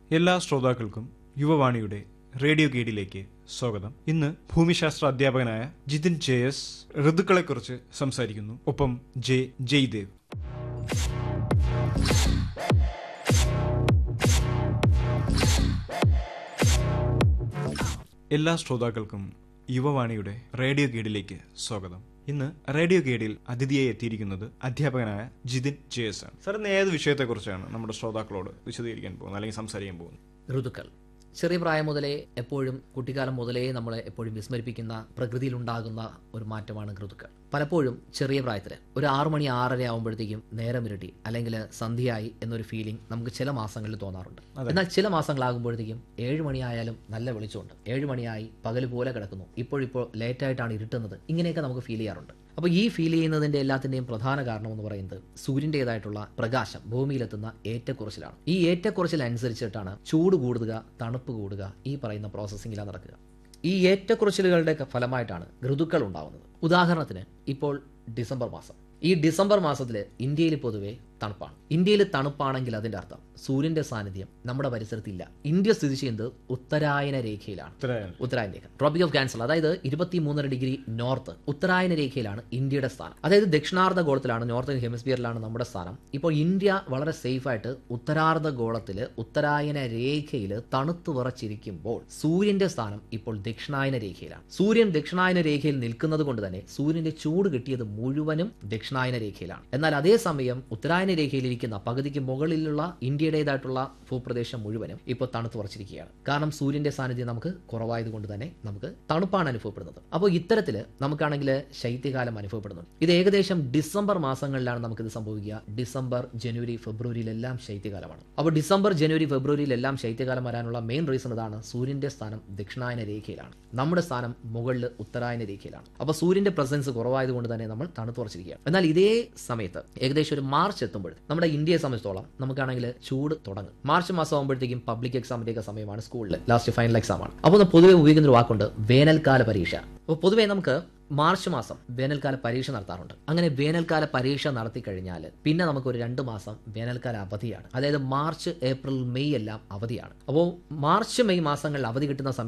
എല്ലാ ശ്രോതാക്കൾക്കും യുവവാണിയുടെ റേഡിയോ ഗൈഡിലേക്ക് സ്വാഗതം ഇന്ന് ഭൂമിശാസ്ത്ര അധ്യാപകനായ ജിതിൻ ജെ എസ് ഋതുക്കളെക്കുറിച്ച് സംസാരിക്കുന്നു ഒപ്പം ജെ ജയ്ദേവ് എല്ലാ ശ്രോതാക്കൾക്കും യുവവാണിയുടെ റേഡിയോ ഗൈഡിലേക്ക് സ്വാഗതം ഇന്ന് റേഡിയോ ഗൈഡിൽ അതിഥിയായി എത്തിയിരിക്കുന്നത് അധ്യാപകനായ ജിതിൻ ജെ എസ് ആണ് സാർ ഇന്ന് ഏത് വിഷയത്തെക്കുറിച്ചാണ് നമ്മുടെ ശ്രോതാക്കളോട് വിശദീകരിക്കാൻ പോകുന്നത് അല്ലെങ്കിൽ സംസാരിക്കാൻ പോകുന്നത് ഋതുക്കൾ ചെറിയ പ്രായം മുതലേ എപ്പോഴും കുട്ടിക്കാലം മുതലേ നമ്മളെ എപ്പോഴും വിസ്മരിപ്പിക്കുന്ന പ്രകൃതിയിലുണ്ടാകുന്ന ഒരു മാറ്റമാണ് ഋതുക്കൾ പലപ്പോഴും ചെറിയ പ്രായത്തിൽ ഒരു ആറു മണി ആറര ആകുമ്പോഴത്തേക്കും നേരം ഇരട്ടി അല്ലെങ്കിൽ സന്ധ്യയായി എന്നൊരു ഫീലിംഗ് നമുക്ക് ചില മാസങ്ങളിൽ തോന്നാറുണ്ട് എന്നാൽ ചില മാസങ്ങളാകുമ്പോഴത്തേക്കും ഏഴ് മണിയായാലും നല്ല വെളിച്ചമുണ്ട് ഏഴ് മണിയായി പകൽ പോലെ കിടക്കുന്നു ഇപ്പോഴിപ്പോൾ ലേറ്റായിട്ടാണ് ഇരുട്ടുന്നത് ഇങ്ങനെയൊക്കെ നമുക്ക് ഫീൽ ചെയ്യാറുണ്ട് അപ്പോൾ ഈ ഫീൽ ചെയ്യുന്നതിന്റെ എല്ലാത്തിന്റെയും പ്രധാന കാരണം എന്ന് പറയുന്നത് സൂര്യൻ്റെതായിട്ടുള്ള പ്രകാശം ഭൂമിയിലെത്തുന്ന ഏറ്റക്കുറച്ചിലാണ് ഈ ഏറ്റക്കുറച്ചിൽ അനുസരിച്ചിട്ടാണ് ചൂട് കൂടുക തണുപ്പ് കൂടുക ഈ പറയുന്ന പ്രോസസ്സിങ്ങിലാണ് നടക്കുക ഈ ഏറ്റക്കുറച്ചിലുകളുടെ ഫലമായിട്ടാണ് ഋതുക്കൾ ഉണ്ടാവുന്നത് ഉദാഹരണത്തിന് ഇപ്പോൾ ഡിസംബർ മാസം ഈ ഡിസംബർ മാസത്തിൽ ഇന്ത്യയിൽ പൊതുവെ തണുപ്പാണ് ഇന്ത്യയിൽ തണുപ്പാണെങ്കിൽ അതിന്റെ അർത്ഥം സൂര്യന്റെ സാന്നിധ്യം നമ്മുടെ പരിസരത്തില്ല ഇന്ത്യ സ്ഥിതി ചെയ്യുന്നത് ഉത്തരായന രേഖയിലാണ് ഉത്തരായനം ഉത്തരായന രേഖ ട്രോപ്പിക് ഓഫ് ക്യാൻസർ അതായത് ഇരുപത്തി മൂന്നര ഡിഗ്രി നോർത്ത് ഉത്തരായന രേഖയിലാണ് ഇന്ത്യയുടെ സ്ഥാനം അതായത് ദക്ഷിണാർദ്ധ ഗോളത്തിലാണ് നോർത്തേൺ ഹെമിസ്ഫിയറിലാണ് നമ്മുടെ സ്ഥാനം ഇപ്പോൾ ഇന്ത്യ വളരെ സേഫ് ആയിട്ട് ഉത്തരാർദ്ധ ഗോളത്തിൽ ഉത്തരായന രേഖയിൽ തണുത്തു വിറച്ചിരിക്കുമ്പോൾ സൂര്യന്റെ സ്ഥാനം ഇപ്പോൾ ദക്ഷിണായന രേഖയിലാണ് സൂര്യൻ ദക്ഷിണായന രേഖയിൽ നിൽക്കുന്നത് കൊണ്ട് തന്നെ സൂര്യന്റെ ചൂട് കിട്ടിയത് മുഴുവനും ദക്ഷിണായന രേഖയിലാണ് എന്നാൽ അതേസമയം ഉത്തരായന രേഖയിലിരിക്കുന്ന പകുതിക്ക് മുകളിലുള്ള ഇന്ത്യയുടേതായിട്ടുള്ള ഭൂപ്രദേശം മുഴുവനും ഇപ്പോൾ തണുത്ത് ഉറച്ചിരിക്കുകയാണ് കാരണം സൂര്യന്റെ സാന്നിധ്യം നമുക്ക് കുറവായതുകൊണ്ട് തന്നെ നമുക്ക് തണുപ്പാണ് അനുഭവപ്പെടുന്നത് അപ്പോൾ ഇത്തരത്തിൽ നമുക്കാണെങ്കിൽ ശൈത്യകാലം അനുഭവപ്പെടുന്നുണ്ട് ഇത് ഏകദേശം ഡിസംബർ മാസങ്ങളിലാണ് നമുക്കിത് സംഭവിക്കുക ഡിസംബർ ജനുവരി ഫെബ്രുവരിയിലെല്ലാം ശൈത്യകാലമാണ് അപ്പോൾ ഡിസംബർ ജനുവരി ഫെബ്രുവരിയിലെല്ലാം ശൈത്യകാലം വരാനുള്ള മെയിൻ റീസൺ ഇതാണ് സൂര്യന്റെ സ്ഥാനം ദക്ഷിണായന രേഖയിലാണ് നമ്മുടെ സ്ഥാനം മുകളിൽ ഉത്തരായന രേഖയിലാണ് അപ്പോൾ സൂര്യന്റെ പ്രസൻസ് കുറവായതുകൊണ്ട് തന്നെ നമ്മൾ തണുത്തുറച്ചിരിക്കുകയാണ് എന്നാൽ ഇതേ സമയത്ത് ഏകദേശം ഒരു മാർച്ച് എത്തുമ്പോൾ നമ്മുടെ ഇന്ത്യയെ സംബന്ധിച്ചോളം നമുക്കാണെങ്കിൽ ചൂട് തുടങ്ങും മാർച്ച് മാസം ആകുമ്പോഴത്തേക്കും പബ്ലിക് എക്സാമിന്റെ ഒക്കെ സമയമാണ് സ്കൂളിൽ ലാസ്റ്റ് ഫൈനൽ എക്സാം ആണ് അപ്പോൾ നമ്മൾ പൊതുവെ ഉപയോഗിക്കുന്ന ഒരു വാക്കുണ്ട് വേനൽക്കാല പരീക്ഷ അപ്പോൾ പൊതുവെ നമുക്ക് മാർച്ച് മാസം വേനൽക്കാല പരീക്ഷ നടത്താറുണ്ട് അങ്ങനെ വേനൽക്കാല പരീക്ഷ നടത്തി കഴിഞ്ഞാൽ പിന്നെ നമുക്ക് ഒരു രണ്ട് മാസം വേനൽക്കാല അവധിയാണ് അതായത് മാർച്ച് ഏപ്രിൽ മെയ് എല്ലാം അവധിയാണ് അപ്പോൾ മാർച്ച് മെയ് മാസങ്ങളിൽ അവധി കിട്ടുന്ന സമയത്ത്